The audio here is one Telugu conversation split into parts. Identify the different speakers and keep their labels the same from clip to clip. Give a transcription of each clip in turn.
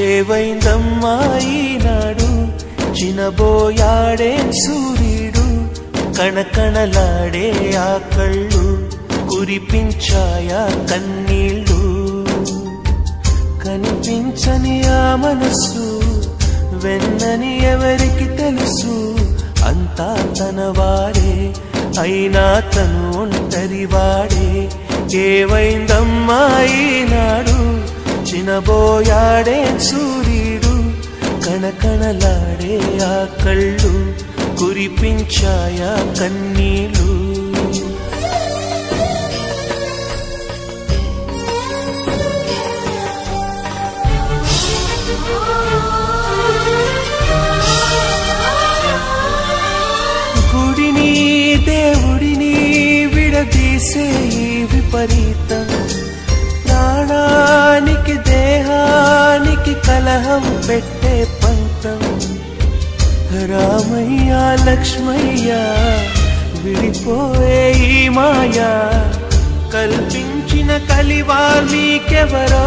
Speaker 1: ఏవైందమ్మా ఈనాడు చినబోయాడే సూర్యుడు కణకణలాడే ఆ కళ్ళు కురిపించాయా కన్నీళ్ళు కనిపించని ఆ మనసు వెన్నని ఎవరికి తెలుసు అంతా తన వాడే అయినా తను ఒంటరి వాడే ఏవైందమ్మా ఈనాడు చినబోయాడే సూర్యుడు కణకణలాడే ఆ కళ్ళు కురిపించాయా కన్నీళ్ళు గుడిని దేవుడిని విడదీసే ఈ విపరీతం ప్రాణానికి దేహానికి కలహం పెట్టే పంతం రామయ్య లక్ష్మయ్య విడిపోయే ఈ మాయా కల్పించిన కలివాల్మీకెవరో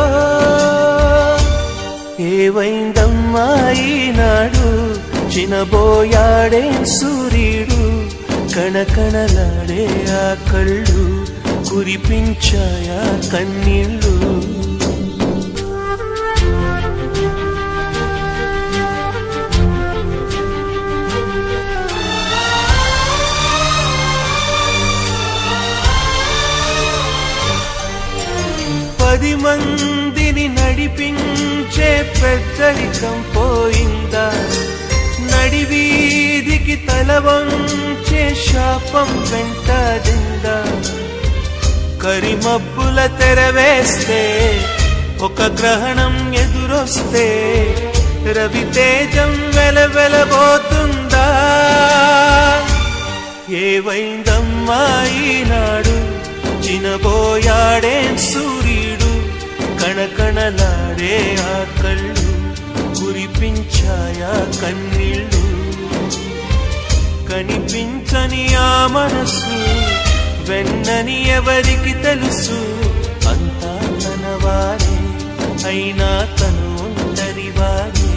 Speaker 1: ఏవైందమ్మా ఈనాడు చినబోయాడే సూర్యుడు కణకణలాడే ఆ కళ్ళు కురిపించాయా కన్నీళ్ళు పది మందిని నడిపించే పెద్దరికం పోయిందా నడివీధికి తల వంచే శాపం వెంటాడిందా కరిమబ్బుల తెరవేస్తే ఒక గ్రహణం ఎదురొస్తే రవితేజం వెలవెలబోతుందా ఏవైందమ్మా ఈనాడు చినబోయాడే సూర్యుడు కణకణలాడే ఆ కళ్ళు కురిపించాయా కన్నీళ్ళు కనిపించని ఆ మనసు వెన్నని ఎవరికి తెలుసు అంతా తన వారే అయినా తను ఒంటరి వారే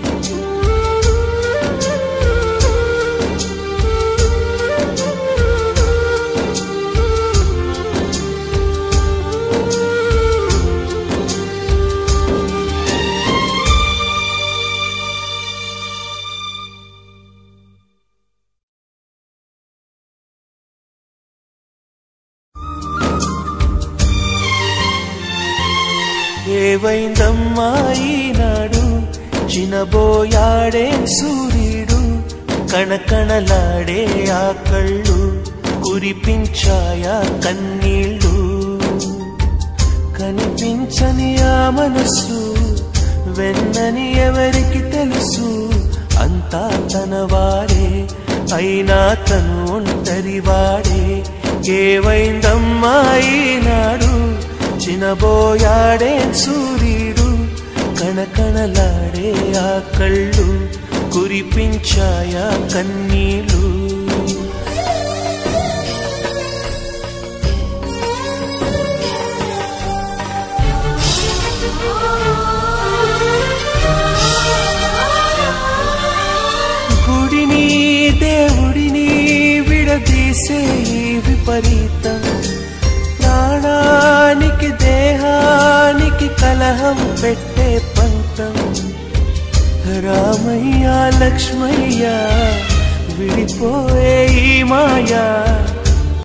Speaker 1: ఏవైందమ్మా ఈనాడు చినబోయాడే సూర్యుడు కణకణలాడే ఆ కళ్ళు కురిపించాయా కన్నీళ్ళు కనిపించని ఆ మనసు వెన్నని ఎవరికి తెలుసు అంతా తన వాడే అయినా తను ఒంటరి వాడే ఏవైందమ్మా ఈనాడు చినబోయాడే సూర్యుడు కణకణలాడే ఆ కళ్ళు కురిపించాయా కన్నీళ్ళు గుడిని దేవుడిని విడదీసే ఈ విపరీతం ప్రాణానికి దేహానికి కలహం పెట్టే పంతం రామయ్య లక్ష్మయ్య విడిపోయే ఈ మాయా